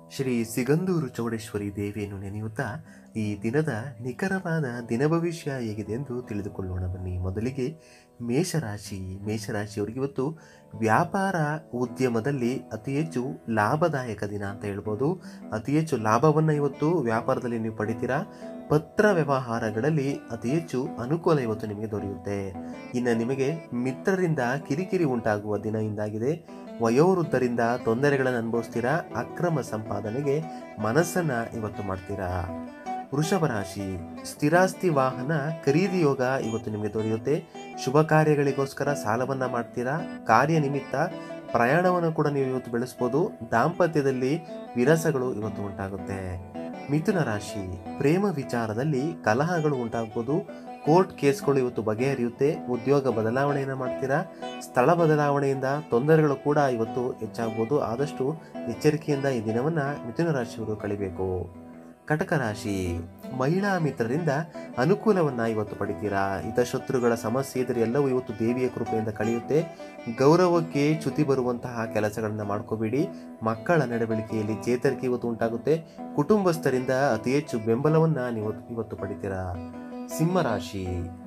ಶ್ರೀ ಸಿಗಂದೂರು ಚೌಡೇಶ್ವರಿ ದೇವಿಯನ್ನು ನೆನೆಯುತ್ತಾ ಈ ದಿನದ ನಿಖರವಾದ ದಿನ ಭವಿಷ್ಯ ಹೇಗಿದೆ ಎಂದು ತಿಳಿದುಕೊಳ್ಳೋಣ ಬನ್ನಿ ಮೊದಲಿಗೆ ಮೇಷರಾಶಿ ಮೇಷರಾಶಿಯವರಿಗೆ ಇವತ್ತು ವ್ಯಾಪಾರ ಉದ್ಯಮದಲ್ಲಿ ಅತಿ ಹೆಚ್ಚು ಲಾಭದಾಯಕ ದಿನ ಅಂತ ಹೇಳ್ಬೋದು ಅತಿ ಹೆಚ್ಚು ಲಾಭವನ್ನು ಇವತ್ತು ವ್ಯಾಪಾರದಲ್ಲಿ ನೀವು ಪಡಿತೀರಾ ಪತ್ರ ವ್ಯವಹಾರಗಳಲ್ಲಿ ಅತಿ ಹೆಚ್ಚು ಅನುಕೂಲ ಇವತ್ತು ನಿಮಗೆ ದೊರೆಯುತ್ತೆ ಇನ್ನು ನಿಮಗೆ ಮಿತ್ರರಿಂದ ಕಿರಿಕಿರಿ ಉಂಟಾಗುವ ದಿನ ಇಂದಾಗಿದೆ ವಯೋವೃದ್ಧರಿಂದ ತೊಂದರೆಗಳನ್ನು ಅನುಭವಿಸ್ತೀರಾ ಅಕ್ರಮ ಸಂಪಾದನೆಗೆ ಮನಸ್ಸನ್ನ ಇವತ್ತು ಮಾಡ್ತೀರಾ ವೃಷಭ ರಾಶಿ ಸ್ಥಿರಾಸ್ತಿ ವಾಹನ ಖರೀದಿ ಯೋಗ ಇವತ್ತು ನಿಮಗೆ ದೊರೆಯುತ್ತೆ ಶುಭ ಕಾರ್ಯಗಳಿಗೋಸ್ಕರ ಸಾಲವನ್ನ ಮಾಡ್ತೀರಾ ಕಾರ್ಯ ನಿಮಿತ್ತ ಪ್ರಯಾಣವನ್ನು ಕೂಡ ನೀವು ಇವತ್ತು ಬೆಳೆಸ್ಬೋದು ದಾಂಪತ್ಯದಲ್ಲಿ ವಿರಸಗಳು ಇವತ್ತು ಉಂಟಾಗುತ್ತೆ ಮಿಥುನ ರಾಶಿ ಪ್ರೇಮ ವಿಚಾರದಲ್ಲಿ ಕಲಹಗಳು ಉಂಟಾಗ್ಬೋದು ಕೋರ್ಟ್ ಕೇಸ್ಗಳು ಇವತ್ತು ಬಗೆಹರಿಯುತ್ತೆ ಉದ್ಯೋಗ ಬದಲಾವಣೆಯನ್ನು ಮಾಡ್ತೀರಾ ಸ್ಥಳ ಬದಲಾವಣೆಯಿಂದ ತೊಂದರೆಗಳು ಕೂಡ ಇವತ್ತು ಹೆಚ್ಚಾಗ್ಬೋದು ಆದಷ್ಟು ಎಚ್ಚರಿಕೆಯಿಂದ ಈ ದಿನವನ್ನ ಮಿಥುನ ರಾಶಿಯವರು ಕಳಿಬೇಕು ಕಟಕ ರಾಶಿ ಮಹಿಳಾ ಮಿತ್ರರಿಂದ ಅನುಕೂಲವನ್ನ ಇವತ್ತು ಪಡಿತೀರಾ ಹಿತಶತ್ರುಗಳ ಸಮಸ್ಯೆ ಇದ್ರೆ ಎಲ್ಲವೂ ಇವತ್ತು ದೇವಿಯ ಕೃಪೆಯಿಂದ ಕಳೆಯುತ್ತೆ ಗೌರವಕ್ಕೆ ಚ್ಯುತಿ ಬರುವಂತಹ ಕೆಲಸಗಳನ್ನ ಮಾಡ್ಕೋಬೇಡಿ ಮಕ್ಕಳ ನಡವಳಿಕೆಯಲ್ಲಿ ಚೇತರಿಕೆ ಇವತ್ತು ಉಂಟಾಗುತ್ತೆ ಕುಟುಂಬಸ್ಥರಿಂದ ಅತಿ ಹೆಚ್ಚು ಬೆಂಬಲವನ್ನ ನೀವು ಇವತ್ತು ಪಡಿತೀರಾ ಸಿಂಹರಾಶಿ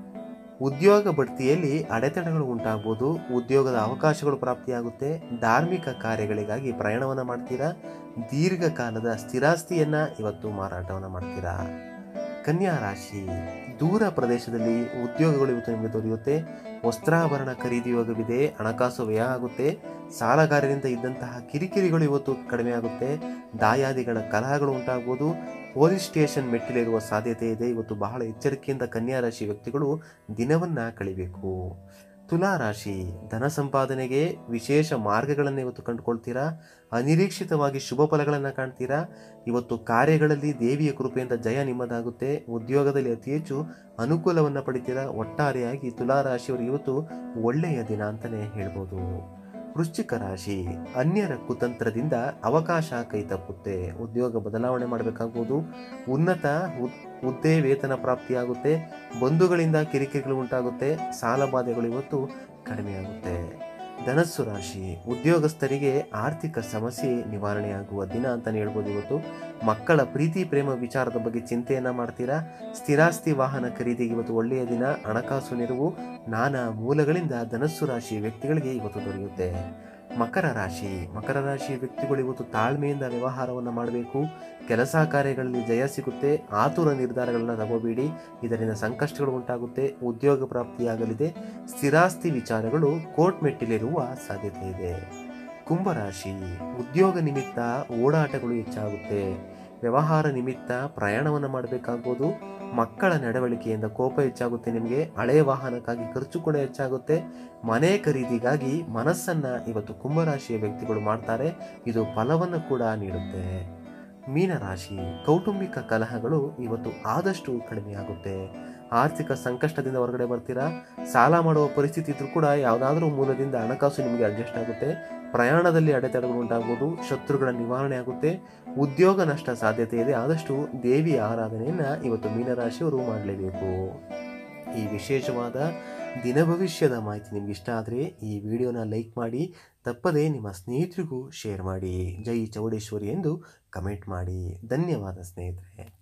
ಉದ್ಯೋಗ ಬಡ್ತಿಯಲ್ಲಿ ಅಡೆತಡೆಗಳು ಉಂಟಾಗ್ಬೋದು ಉದ್ಯೋಗದ ಅವಕಾಶಗಳು ಪ್ರಾಪ್ತಿಯಾಗುತ್ತೆ ಧಾರ್ಮಿಕ ಕಾರ್ಯಗಳಿಗಾಗಿ ಪ್ರಯಾಣವನ್ನು ಮಾಡ್ತೀರಾ ದೀರ್ಘಕಾಲದ ಸ್ಥಿರಾಸ್ತಿಯನ್ನ ಇವತ್ತು ಮಾರಾಟವನ್ನು ಮಾಡ್ತೀರಾ ಕನ್ಯಾ ರಾಶಿ ದೂರ ಪ್ರದೇಶದಲ್ಲಿ ಉದ್ಯೋಗಗಳು ಇವತ್ತು ನಿಮಗೆ ದೊರೆಯುತ್ತೆ ವಸ್ತ್ರಾಭರಣ ಖರೀದಿ ಯೋಗವಿದೆ ಹಣಕಾಸು ವ್ಯಯ ಆಗುತ್ತೆ ಸಾಲಗಾರರಿಂದ ಇದ್ದಂತಹ ಕಿರಿಕಿರಿಗಳು ಇವತ್ತು ಕಡಿಮೆ ಆಗುತ್ತೆ ದಾಯಾದಿಗಳ ಕಲಹಗಳು ಉಂಟಾಗ್ಬೋದು ಪೊಲೀಸ್ ಸ್ಟೇಷನ್ ಮೆಟ್ಟಿಲಿರುವ ಸಾಧ್ಯತೆ ಇದೆ ಇವತ್ತು ಬಹಳ ಎಚ್ಚರಿಕೆಯಿಂದ ಕನ್ಯಾ ರಾಶಿ ವ್ಯಕ್ತಿಗಳು ದಿನವನ್ನ ಕಳಿಬೇಕು ತುಲಾ ರಾಶಿ ಧನ ಸಂಪಾದನೆಗೆ ವಿಶೇಷ ಮಾರ್ಗಗಳನ್ನು ಇವತ್ತು ಕಂಡುಕೊಳ್ತೀರಾ ಅನಿರೀಕ್ಷಿತವಾಗಿ ಶುಭ ಫಲಗಳನ್ನು ಕಾಣ್ತೀರಾ ಇವತ್ತು ಕಾರ್ಯಗಳಲ್ಲಿ ದೇವಿಯ ಕೃಪೆಯಿಂದ ಜಯ ನಿಮ್ಮದಾಗುತ್ತೆ ಉದ್ಯೋಗದಲ್ಲಿ ಅತಿ ಹೆಚ್ಚು ಅನುಕೂಲವನ್ನು ಪಡಿತೀರಾ ಒಟ್ಟಾರೆಯಾಗಿ ತುಲಾ ರಾಶಿಯವರು ಇವತ್ತು ಒಳ್ಳೆಯ ದಿನ ಅಂತಲೇ ಹೇಳ್ಬೋದು ವೃಶ್ಚಿಕ ರಾಶಿ ಅನ್ಯರ ಕುತಂತ್ರದಿಂದ ಅವಕಾಶ ಕೈ ತಪ್ಪುತ್ತೆ ಉದ್ಯೋಗ ಬದಲಾವಣೆ ಮಾಡಬೇಕಾಗ್ಬೋದು ಉನ್ನತ ಹುದ್- ಹುದ್ದೆ ವೇತನ ಪ್ರಾಪ್ತಿಯಾಗುತ್ತೆ ಬಂಧುಗಳಿಂದ ಕಿರಿಕಿರಿಗಳು ಉಂಟಾಗುತ್ತೆ ಸಾಲ ಬಾಧೆಗಳು ಇವತ್ತು ಕಡಿಮೆಯಾಗುತ್ತೆ ಧನಸ್ಸು ರಾಶಿ ಉದ್ಯೋಗಸ್ಥರಿಗೆ ಆರ್ಥಿಕ ಸಮಸ್ಯೆ ನಿವಾರಣೆಯಾಗುವ ದಿನ ಅಂತಲೇ ಹೇಳ್ಬೋದು ಇವತ್ತು ಮಕ್ಕಳ ಪ್ರೀತಿ ಪ್ರೇಮ ವಿಚಾರದ ಬಗ್ಗೆ ಚಿಂತೆಯನ್ನ ಮಾಡ್ತೀರಾ ಸ್ಥಿರಾಸ್ತಿ ವಾಹನ ಖರೀದಿಗೆ ಇವತ್ತು ಒಳ್ಳೆಯ ದಿನ ಹಣಕಾಸು ನೆರವು ನಾನಾ ಮೂಲಗಳಿಂದ ಧನಸ್ಸು ರಾಶಿ ವ್ಯಕ್ತಿಗಳಿಗೆ ಇವತ್ತು ದೊರೆಯುತ್ತೆ ಮಕರ ರಾಶಿ ಮಕರ ರಾಶಿ ವ್ಯಕ್ತಿಗಳು ಇವತ್ತು ತಾಳ್ಮೆಯಿಂದ ವ್ಯವಹಾರವನ್ನು ಮಾಡಬೇಕು ಕೆಲಸ ಕಾರ್ಯಗಳಲ್ಲಿ ಜಯ ಸಿಗುತ್ತೆ ಆತುರ ನಿರ್ಧಾರಗಳನ್ನ ತಗೋಬೇಡಿ ಇದರಿಂದ ಸಂಕಷ್ಟಗಳು ಉಂಟಾಗುತ್ತೆ ಉದ್ಯೋಗ ಪ್ರಾಪ್ತಿಯಾಗಲಿದೆ ಸ್ಥಿರಾಸ್ತಿ ವಿಚಾರಗಳು ಕೋರ್ಟ್ ಮೆಟ್ಟಿಲಿರುವ ಸಾಧ್ಯತೆ ಇದೆ ಕುಂಭರಾಶಿ ಉದ್ಯೋಗ ನಿಮಿತ್ತ ಓಡಾಟಗಳು ಹೆಚ್ಚಾಗುತ್ತೆ ವ್ಯವಹಾರ ನಿಮಿತ್ತ ಪ್ರಯಾಣವನ್ನು ಮಾಡಬೇಕಾಗ್ಬೋದು ಮಕ್ಕಳ ನಡವಳಿಕೆಯಿಂದ ಕೋಪ ಹೆಚ್ಚಾಗುತ್ತೆ ನಿಮಗೆ ಹಳೆಯ ವಾಹನಕ್ಕಾಗಿ ಖರ್ಚು ಕೂಡ ಹೆಚ್ಚಾಗುತ್ತೆ ಮನೆ ಖರೀದಿಗಾಗಿ ಮನಸ್ಸನ್ನ ಇವತ್ತು ಕುಂಭರಾಶಿಯ ವ್ಯಕ್ತಿಗಳು ಮಾಡ್ತಾರೆ ಇದು ಫಲವನ್ನು ಕೂಡ ನೀಡುತ್ತೆ ಮೀನರಾಶಿ ಕೌಟುಂಬಿಕ ಕಲಹಗಳು ಇವತ್ತು ಆದಷ್ಟು ಕಡಿಮೆಯಾಗುತ್ತೆ ಆರ್ಥಿಕ ಸಂಕಷ್ಟದಿಂದ ಹೊರಗಡೆ ಬರ್ತೀರಾ ಸಾಲ ಮಾಡುವ ಪರಿಸ್ಥಿತಿ ಇದ್ರೂ ಕೂಡ ಯಾವುದಾದ್ರೂ ಮೂಲದಿಂದ ಹಣಕಾಸು ನಿಮಗೆ ಅಡ್ಜಸ್ಟ್ ಆಗುತ್ತೆ ಪ್ರಯಾಣದಲ್ಲಿ ಅಡೆತಡೆಗಳು ಉಂಟಾಗ್ಬೋದು ಶತ್ರುಗಳ ನಿವಾರಣೆ ಆಗುತ್ತೆ ಉದ್ಯೋಗ ನಷ್ಟ ಸಾಧ್ಯತೆ ಇದೆ ಆದಷ್ಟು ದೇವಿಯ ಆರಾಧನೆಯನ್ನ ಇವತ್ತು ಮೀನರಾಶಿಯವರು ಮಾಡಲೇಬೇಕು ಈ ವಿಶೇಷವಾದ ದಿನ ಭವಿಷ್ಯದ ಮಾಹಿತಿ ನಿಮ್ಗೆ ಇಷ್ಟ ಆದರೆ ಈ ವಿಡಿಯೋನ ಲೈಕ್ ಮಾಡಿ ತಪ್ಪದೇ ನಿಮ್ಮ ಸ್ನೇಹಿತರಿಗೂ ಶೇರ್ ಮಾಡಿ ಜೈ ಚೌಡೇಶ್ವರಿ ಎಂದು ಕಮೆಂಟ್ ಮಾಡಿ ಧನ್ಯವಾದ ಸ್ನೇಹಿತರೆ